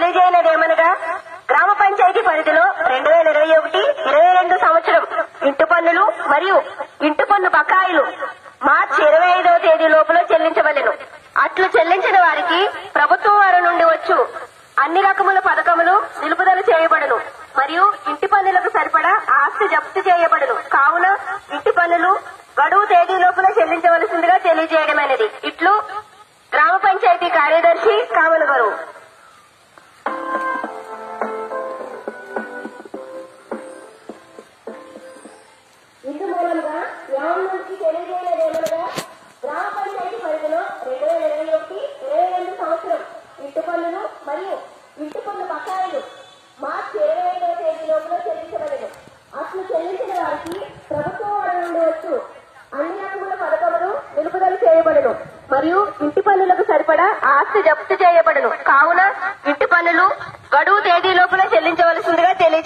తెలియజేయనదేమనగా గ్రామ పంచాయతీ పరిధిలో రెండు వేల ఇరవై ఒకటి ఇరవై రెండు సంవత్సరం ఇంటి పన్నులు మరియు ఇంటి పన్ను బకాయిలు మార్చి ఇరవై ఐదవ తేదీ లోపల చెల్లించవలెను అట్లు చెల్లించిన వారికి ప్రభుత్వం వారి నుండి వచ్చు అన్ని రకముల పథకములు నిలుపుదల చేయబడును మరియు ఇంటి పన్నులకు సరిపడా ఆస్తి జప్తు చేయబడును కావున ఇంటి పన్నులు గడువు తేదీ లోపల చెల్లించవలసిందిగా తెలియజేయడమైనది ఇట్లు గ్రామ పంచాయతీ కార్యదర్శి కామల గారు ఇందు మూలంగా గ్రామం నుంచి తెలియజేయలేదేమనగా గ్రామ పంచాయతీ పరిధిలో రెండు వేల ఇరవై ఒకటి ఇరవై రెండు సంవత్సరం ఇంటి పన్నులు మరియు ఇంటి పన్ను బకాయిలు మార్చి ఇరవై ఐదవ తేదీ లోపల చెల్లించబడదు అట్లు చెల్లించిన వారికి ప్రభుత్వం వారి నుండి వచ్చు అన్ని రకముల పథకములు నిలుపుదల చేయబడును మరియు ఇంటి పన్నులకు సరిపడా ఆస్తి జప్తు చేయబడును కావున ఇంటి పన్నులు గడువు తేదీ లోపల చెల్లించవలసిందిగా తెలియ